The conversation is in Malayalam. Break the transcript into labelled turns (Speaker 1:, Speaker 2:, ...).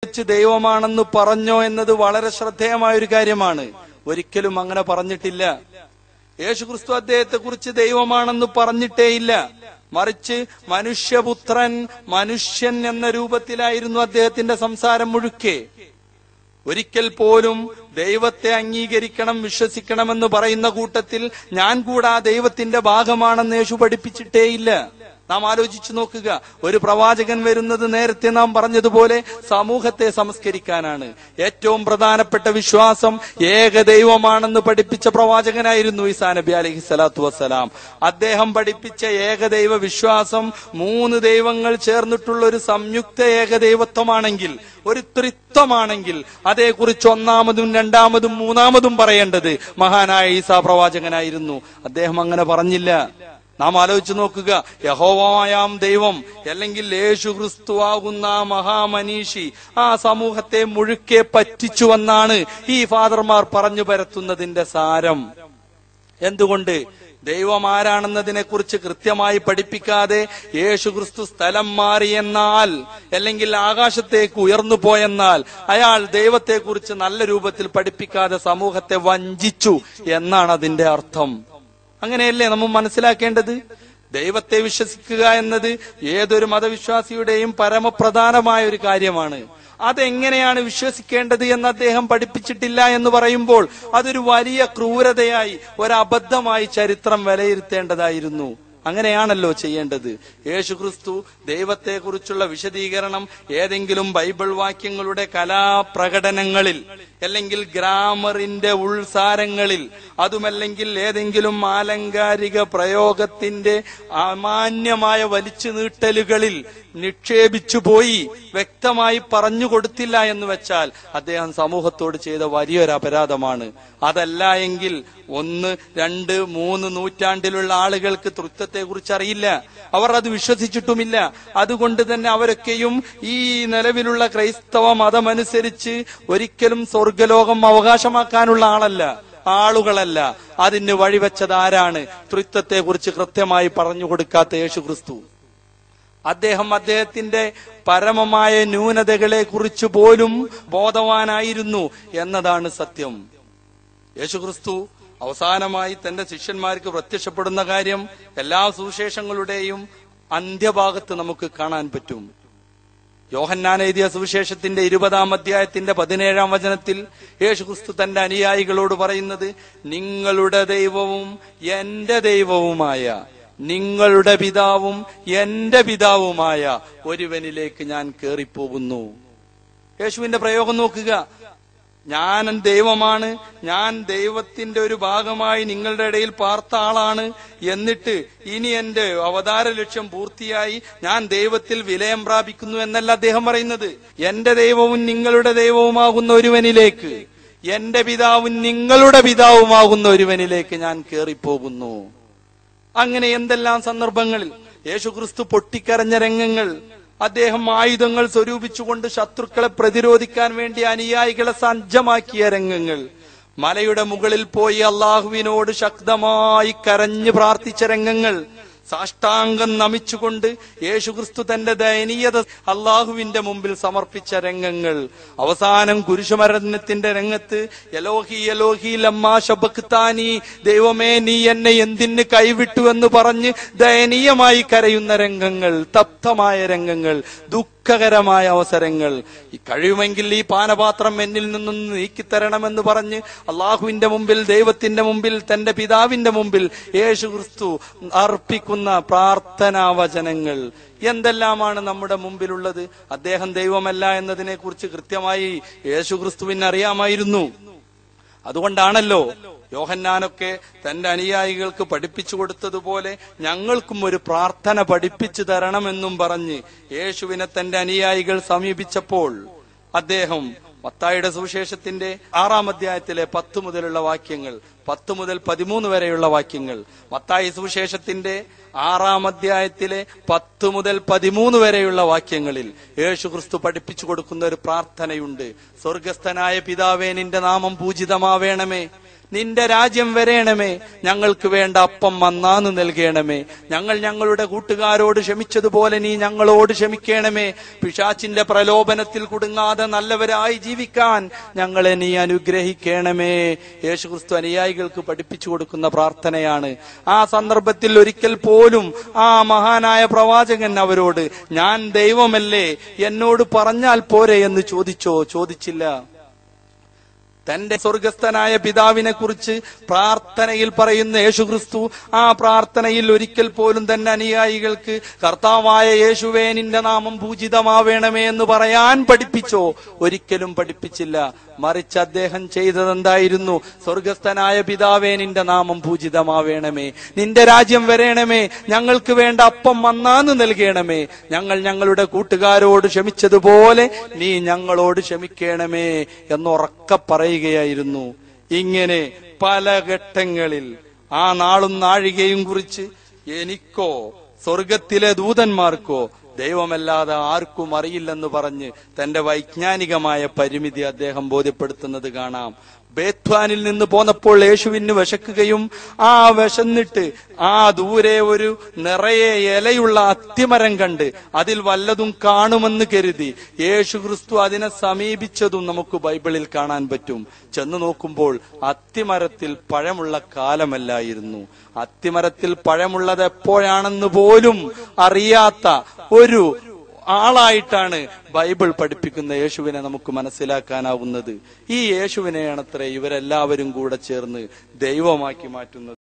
Speaker 1: കുറിച്ച് ദൈവമാണെന്ന് പറഞ്ഞോ എന്നത് വളരെ ശ്രദ്ധേയമായ ഒരു കാര്യമാണ് ഒരിക്കലും അങ്ങനെ പറഞ്ഞിട്ടില്ല യേശുക്രിസ്തു അദ്ദേഹത്തെ കുറിച്ച് ദൈവമാണെന്ന് പറഞ്ഞിട്ടേയില്ല മറിച്ച് മനുഷ്യപുത്രൻ മനുഷ്യൻ എന്ന രൂപത്തിലായിരുന്നു അദ്ദേഹത്തിന്റെ സംസാരം മുഴുക്കെ ഒരിക്കൽ പോലും ദൈവത്തെ അംഗീകരിക്കണം വിശ്വസിക്കണമെന്ന് പറയുന്ന കൂട്ടത്തിൽ ഞാൻ കൂടാ ദൈവത്തിന്റെ ഭാഗമാണെന്ന് യേശു പഠിപ്പിച്ചിട്ടേയില്ല നാം ആലോചിച്ചു നോക്കുക ഒരു പ്രവാചകൻ വരുന്നത് നേരത്തെ നാം പറഞ്ഞതുപോലെ സമൂഹത്തെ സംസ്കരിക്കാനാണ് ഏറ്റവും പ്രധാനപ്പെട്ട വിശ്വാസം ഏക ദൈവമാണെന്ന് പഠിപ്പിച്ച പ്രവാചകനായിരുന്നു ഈസാ നബി അലഹി സ്വലാത്തു വസ്സലാം അദ്ദേഹം പഠിപ്പിച്ച ഏകദൈവ വിശ്വാസം മൂന്ന് ദൈവങ്ങൾ ചേർന്നിട്ടുള്ള ഒരു സംയുക്ത ഏകദൈവത്വമാണെങ്കിൽ ഒരു ത്രിത്വമാണെങ്കിൽ അതേക്കുറിച്ച് ഒന്നാമതും രണ്ടാമതും മൂന്നാമതും പറയേണ്ടത് മഹാനായ ഈസാ പ്രവാചകനായിരുന്നു അദ്ദേഹം അങ്ങനെ പറഞ്ഞില്ല നാം ആലോചിച്ച് നോക്കുക യഹോവായാം ദൈവം അല്ലെങ്കിൽ യേശു ക്രിസ്തുവാകുന്ന ആ മഹാമനീഷി ആ സമൂഹത്തെ മുഴുക്കെ പറ്റിച്ചുവെന്നാണ് ഈ ഫാദർമാർ പറഞ്ഞു പരത്തുന്നതിന്റെ സാരം എന്തുകൊണ്ട് ദൈവം ആരാണെന്നതിനെ കുറിച്ച് കൃത്യമായി പഠിപ്പിക്കാതെ യേശു ക്രിസ്തു സ്ഥലം മാറിയെന്നാൽ അല്ലെങ്കിൽ ആകാശത്തേക്ക് ഉയർന്നു പോയെന്നാൽ അയാൾ ദൈവത്തെക്കുറിച്ച് നല്ല രൂപത്തിൽ പഠിപ്പിക്കാതെ സമൂഹത്തെ വഞ്ചിച്ചു എന്നാണ് അതിന്റെ അർത്ഥം അങ്ങനെയല്ലേ നമ്മൾ മനസ്സിലാക്കേണ്ടത് ദൈവത്തെ വിശ്വസിക്കുക എന്നത് ഏതൊരു മതവിശ്വാസിയുടെയും പരമപ്രധാനമായ ഒരു കാര്യമാണ് അതെങ്ങനെയാണ് വിശ്വസിക്കേണ്ടത് എന്ന് അദ്ദേഹം പഠിപ്പിച്ചിട്ടില്ല എന്ന് പറയുമ്പോൾ അതൊരു വലിയ ക്രൂരതയായി ഒരബദ്ധമായി ചരിത്രം വിലയിരുത്തേണ്ടതായിരുന്നു അങ്ങനെയാണല്ലോ ചെയ്യേണ്ടത് യേശുക്രിസ്തു ദൈവത്തെക്കുറിച്ചുള്ള വിശദീകരണം ഏതെങ്കിലും ബൈബിൾ വാക്യങ്ങളുടെ കലാപ്രകടനങ്ങളിൽ അല്ലെങ്കിൽ ഗ്രാമറിന്റെ ഉൾസാരങ്ങളിൽ അതുമല്ലെങ്കിൽ ഏതെങ്കിലും ആലങ്കാരിക പ്രയോഗത്തിന്റെ അമാന്യമായ വലിച്ചു നീട്ടലുകളിൽ നിക്ഷേപിച്ചു പോയി വ്യക്തമായി പറഞ്ഞു കൊടുത്തില്ല എന്ന് വെച്ചാൽ അദ്ദേഹം സമൂഹത്തോട് ചെയ്ത വലിയൊരു അപരാധമാണ് അതല്ല എങ്കിൽ ഒന്ന് രണ്ട് മൂന്ന് നൂറ്റാണ്ടിലുള്ള ആളുകൾക്ക് തൃത്വത്തെ കുറിച്ച് അറിയില്ല അവർ അത് വിശ്വസിച്ചിട്ടുമില്ല അതുകൊണ്ട് തന്നെ അവരൊക്കെയും ഈ നിലവിലുള്ള ക്രൈസ്തവ മതമനുസരിച്ച് ഒരിക്കലും സ്വർഗലോകം അവകാശമാക്കാനുള്ള ആളല്ല ആളുകളല്ല അതിന് വഴിവെച്ചത് ആരാണ് തൃത്വത്തെ കുറിച്ച് കൃത്യമായി പറഞ്ഞു കൊടുക്കാത്ത യേശു ക്രിസ്തു അദ്ദേഹം അദ്ദേഹത്തിന്റെ പരമമായ ന്യൂനതകളെ കുറിച്ച് പോലും ബോധവാനായിരുന്നു എന്നതാണ് സത്യം യേശുക്രിസ്തു അവസാനമായി തന്റെ ശിഷ്യന്മാർക്ക് പ്രത്യക്ഷപ്പെടുന്ന കാര്യം എല്ലാ സുവിശേഷങ്ങളുടെയും അന്ത്യഭാഗത്ത് നമുക്ക് കാണാൻ പറ്റും യോഹന്നാൻ എഴുതിയ സുവിശേഷത്തിന്റെ ഇരുപതാം അധ്യായത്തിന്റെ പതിനേഴാം വചനത്തിൽ യേശുക്രിസ്തു തന്റെ അനുയായികളോട് പറയുന്നത് നിങ്ങളുടെ ദൈവവും എന്റെ ദൈവവുമായ നിങ്ങളുടെ പിതാവും എന്റെ പിതാവുമായ ഒരുവനിലേക്ക് ഞാൻ കേറിപ്പോകുന്നു യേശുവിന്റെ പ്രയോഗം നോക്കുക ഞാൻ ദൈവമാണ് ഞാൻ ദൈവത്തിന്റെ ഒരു ഭാഗമായി നിങ്ങളുടെ ഇടയിൽ പാർത്ത ആളാണ് എന്നിട്ട് ഇനി എന്റെ അവതാര ലക്ഷ്യം പൂർത്തിയായി ഞാൻ ദൈവത്തിൽ വിലയം പ്രാപിക്കുന്നു എന്നല്ല അദ്ദേഹം പറയുന്നത് എന്റെ ദൈവവും നിങ്ങളുടെ ദൈവവുമാകുന്ന ഒരുവനിലേക്ക് എന്റെ പിതാവും നിങ്ങളുടെ പിതാവുമാകുന്ന ഒരുവനിലേക്ക് ഞാൻ കേറിപ്പോകുന്നു അങ്ങനെ എന്തെല്ലാം സന്ദർഭങ്ങളിൽ യേശുക്രിസ്തു പൊട്ടിക്കരഞ്ഞ രംഗങ്ങൾ അദ്ദേഹം ആയുധങ്ങൾ സ്വരൂപിച്ചുകൊണ്ട് ശത്രുക്കളെ പ്രതിരോധിക്കാൻ വേണ്ടി അനുയായികളെ സജ്ജമാക്കിയ രംഗങ്ങൾ മലയുടെ മുകളിൽ പോയി അള്ളാഹുവിനോട് ശക്തമായി കരഞ്ഞു പ്രാർത്ഥിച്ച രംഗങ്ങൾ സാഷ്ടാംഗം നമിച്ചുകൊണ്ട് യേശുക്രിസ്തു തന്റെ ദയനീയത അള്ളാഹുവിന്റെ മുമ്പിൽ സമർപ്പിച്ച രംഗങ്ങൾ അവസാനം കുരിശുമരണത്തിന്റെ രംഗത്ത് എലോഹി എലോഹി ലമ്മാ ശബക്താനി ദൈവമേ നീ എന്നെ എന്തിന് കൈവിട്ടു എന്ന് പറഞ്ഞ് ദയനീയമായി കരയുന്ന രംഗങ്ങൾ തപ്തമായ രംഗങ്ങൾ ദുഃഖകരമായ അവസരങ്ങൾ ഈ കഴിയുമെങ്കിൽ ഈ പാനപാത്രം എന്നിൽ നിന്നും നീക്കിത്തരണമെന്ന് പറഞ്ഞ് അള്ളാഹുവിന്റെ മുമ്പിൽ ദൈവത്തിന്റെ മുമ്പിൽ തന്റെ പിതാവിന്റെ മുമ്പിൽ യേശു ക്രിസ്തു അർപ്പിക്കുന്ന പ്രാർത്ഥനാ വചനങ്ങൾ എന്തെല്ലാമാണ് നമ്മുടെ മുമ്പിലുള്ളത് അദ്ദേഹം ദൈവമല്ല എന്നതിനെ കുറിച്ച് കൃത്യമായി യേശു ക്രിസ്തുവിന് അറിയാമായിരുന്നു അതുകൊണ്ടാണല്ലോ യോഹന്നാനൊക്കെ തന്റെ അനുയായികൾക്ക് പഠിപ്പിച്ചു കൊടുത്തതുപോലെ ഞങ്ങൾക്കും ഒരു പ്രാർത്ഥന പഠിപ്പിച്ചു തരണമെന്നും പറഞ്ഞ് യേശുവിനെ തന്റെ അനുയായികൾ സമീപിച്ചപ്പോൾ അദ്ദേഹം മത്തായിയുടെ സുവിശേഷത്തിന്റെ ആറാം അധ്യായത്തിലെ പത്ത് മുതലുള്ള വാക്യങ്ങൾ പത്ത് മുതൽ പതിമൂന്ന് വരെയുള്ള വാക്യങ്ങൾ മത്തായി സുവിശേഷത്തിന്റെ ആറാം അധ്യായത്തിലെ പത്ത് മുതൽ പതിമൂന്ന് വരെയുള്ള വാക്യങ്ങളിൽ യേശു ക്രിസ്തു പഠിപ്പിച്ചു കൊടുക്കുന്ന ഒരു പ്രാർത്ഥനയുണ്ട് സ്വർഗസ്ഥനായ പിതാവേ നിന്റെ നാമം പൂജിതമാവേണമേ നിന്റെ രാജ്യം വരേണമേ ഞങ്ങൾക്ക് വേണ്ട അപ്പം മന്നാന്ന് നൽകണമേ ഞങ്ങൾ ഞങ്ങളുടെ കൂട്ടുകാരോട് ക്ഷമിച്ചതുപോലെ നീ ഞങ്ങളോട് ക്ഷമിക്കണമേ പിശാച്ചിന്റെ പ്രലോഭനത്തിൽ കുടുങ്ങാതെ നല്ലവരായി ജീവിക്കാൻ ഞങ്ങളെ നീ അനുഗ്രഹിക്കണമേ യേശുക്രിസ്തു അനുയായികൾക്ക് പഠിപ്പിച്ചു കൊടുക്കുന്ന പ്രാർത്ഥനയാണ് ആ സന്ദർഭത്തിൽ ഒരിക്കൽ പോലും ആ മഹാനായ പ്രവാചകൻ അവരോട് ഞാൻ ദൈവമല്ലേ എന്നോട് പറഞ്ഞാൽ പോരെ എന്ന് ചോദിച്ചോ ചോദിച്ചില്ല തന്റെ സ്വർഗസ്ഥനായ പിതാവിനെ കുറിച്ച് പ്രാർത്ഥനയിൽ പറയുന്ന യേശുക്രിസ്തു ആ പ്രാർത്ഥനയിൽ ഒരിക്കൽ പോലും തന്നെ അനുയായികൾക്ക് കർത്താവായ യേശുവേ നിന്റെ നാമം പൂജിതമാവേണമേ എന്ന് പറയാൻ പഠിപ്പിച്ചോ ഒരിക്കലും പഠിപ്പിച്ചില്ല മറിച്ച് അദ്ദേഹം ചെയ്തതെന്തായിരുന്നു സ്വർഗസ്ഥനായ പിതാവേ നിന്റെ നാമം പൂജിതമാവേണമേ നിന്റെ രാജ്യം വരേണമേ ഞങ്ങൾക്ക് വേണ്ട അപ്പം മന്നാന്ന് നൽകണമേ ഞങ്ങൾ ഞങ്ങളുടെ കൂട്ടുകാരോട് ക്ഷമിച്ചതുപോലെ നീ ഞങ്ങളോട് ക്ഷമിക്കണമേ എന്നുറക്ക പറയുകയായിരുന്നു ഇങ്ങനെ പല ഘട്ടങ്ങളിൽ ആ നാളും നാഴികയും കുറിച്ച് എനിക്കോ സ്വർഗത്തിലെ ദൂതന്മാർക്കോ ദൈവമല്ലാതെ ആർക്കും അറിയില്ലെന്ന് പറഞ്ഞ് തന്റെ വൈജ്ഞാനികമായ പരിമിതി അദ്ദേഹം ബോധ്യപ്പെടുത്തുന്നത് കാണാം ബേത്വാനിൽ നിന്ന് പോന്നപ്പോൾ യേശുവിന് വിശക്കുകയും ആ വിശന്നിട്ട് ആ ദൂരെ ഒരു നിറയെ ഇലയുള്ള അത്തിമരം കണ്ട് അതിൽ വല്ലതും കാണുമെന്ന് കരുതി യേശു ക്രിസ്തു അതിനെ സമീപിച്ചതും നമുക്ക് ബൈബിളിൽ കാണാൻ പറ്റും ചെന്ന് നോക്കുമ്പോൾ അത്തിമരത്തിൽ പഴമുള്ള കാലമല്ലായിരുന്നു അത്തിമരത്തിൽ പഴമുള്ളത് എപ്പോഴാണെന്ന് പോലും അറിയാത്ത ഒരു ആളായിട്ടാണ് ബൈബിൾ പഠിപ്പിക്കുന്ന യേശുവിനെ നമുക്ക് മനസ്സിലാക്കാനാവുന്നത് ഈ യേശുവിനെയാണത്രേ ഇവരെല്ലാവരും കൂടെ ചേർന്ന് ദൈവമാക്കി മാറ്റുന്നത്